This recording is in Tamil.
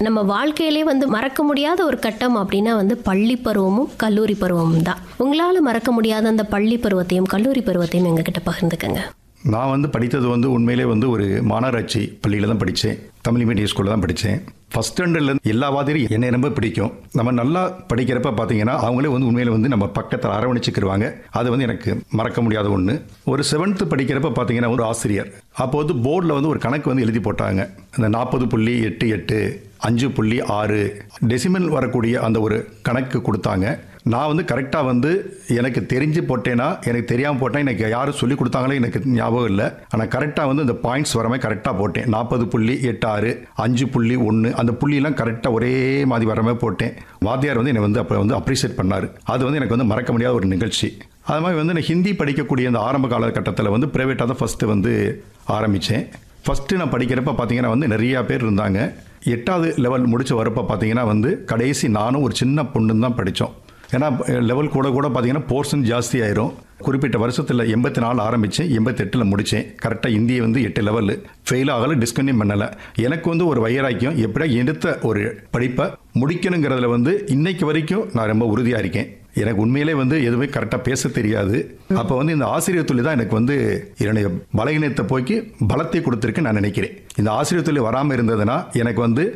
நம்ம வாழ்க்கையிலே வந்து மறக்க முடியாத ஒரு கட்டம் அப்படின்னா வந்து பள்ளி பருவமும் கல்லூரி பருவமும் தான் உங்களால் மறக்க முடியாத அந்த பள்ளி பருவத்தையும் கல்லூரி பருவத்தையும் எங்ககிட்ட பகிர்ந்துக்கங்க நான் வந்து படித்தது வந்து உண்மையிலே வந்து ஒரு மாநகராட்சி பள்ளியில் தான் படித்தேன் தமிழ் மீடியம் ஸ்கூலில் தான் படித்தேன் ஃபஸ்ட் ஸ்டாண்டர்ட்லேருந்து எல்லா வாதியும் என்னை ரொம்ப பிடிக்கும் நம்ம நல்லா படிக்கிறப்ப பார்த்தீங்கன்னா அவங்களே வந்து உண்மையில வந்து நம்ம பக்கத்தில் அரவணைச்சிக்கிருவாங்க அது வந்து எனக்கு மறக்க முடியாத ஒன்று ஒரு செவன்த்து படிக்கிறப்ப பார்த்தீங்கன்னா ஒரு ஆசிரியர் அப்போ வந்து போர்டில் வந்து ஒரு கணக்கு வந்து எழுதி போட்டாங்க அந்த நாற்பது புள்ளி எட்டு எட்டு அஞ்சு புள்ளி ஆறு டெசிமல் வரக்கூடிய அந்த ஒரு கணக்கு கொடுத்தாங்க நான் வந்து கரெக்டாக வந்து எனக்கு தெரிஞ்சு போட்டேன்னா எனக்கு தெரியாமல் போட்டேன் எனக்கு யாரும் சொல்லி கொடுத்தாங்களே எனக்கு ஞாபகம் இல்லை ஆனால் கரெக்டாக வந்து இந்த பாயிண்ட்ஸ் வர மாதிரி கரெக்டாக போட்டேன் நாற்பது புள்ளி எட்டு ஆறு அஞ்சு புள்ளி ஒன்று அந்த புள்ளியெல்லாம் கரெக்டாக ஒரே மாதிரி வர மாதிரி போட்டேன் வாத்தியார் வந்து என்னை வந்து அப்போ வந்து அப்ரிஷியேட் பண்ணார் அது வந்து எனக்கு வந்து மறக்க முடியாத ஒரு நிகழ்ச்சி அது மாதிரி வந்து நான் ஹிந்தி படிக்கக்கூடிய அந்த ஆரம்ப காலகட்டத்தில் வந்து ப்ரைவேட்டாக தான் ஃபஸ்ட்டு வந்து ஆரம்பித்தேன் ஃபஸ்ட்டு நான் படிக்கிறப்ப பார்த்தீங்கன்னா வந்து நிறையா பேர் இருந்தாங்க எட்டாவது லெவல் முடிச்ச வரப்போ பார்த்தீங்கன்னா வந்து கடைசி நானும் ஒரு சின்ன பொண்ணு தான் படித்தோம் ஏன்னா லெவல் கூட கூட பார்த்தீங்கன்னா போர்ஷன் ஜாஸ்தி ஆயிரும் குறிப்பிட்ட வருஷத்தில் எண்பத்தி நாலு ஆரம்பித்தேன் எண்பத்தெட்டில் முடித்தேன் கரெக்டாக இந்தியை வந்து எட்டு லெவலு ஃபெயில் ஆகலை டிஸ்கன்டினியூ பண்ணலை எனக்கு வந்து ஒரு வைராக்கியம் எப்படியா எடுத்த ஒரு படிப்பை முடிக்கணுங்கிறதுல வந்து இன்னைக்கு வரைக்கும் நான் ரொம்ப உறுதியாக இருக்கேன் எனக்கு உண்மையிலே வந்து எதுவுமே கரெக்டாக பேச தெரியாது அப்போ வந்து இந்த ஆசிரியர் தொழில் தான் எனக்கு வந்து என்னுடைய பலகீனத்தை போக்கி பலத்தை கொடுத்துருக்கு நான் நினைக்கிறேன் இந்த ஆசிரியர் தொழில் வராமல் இருந்ததுன்னா எனக்கு வந்து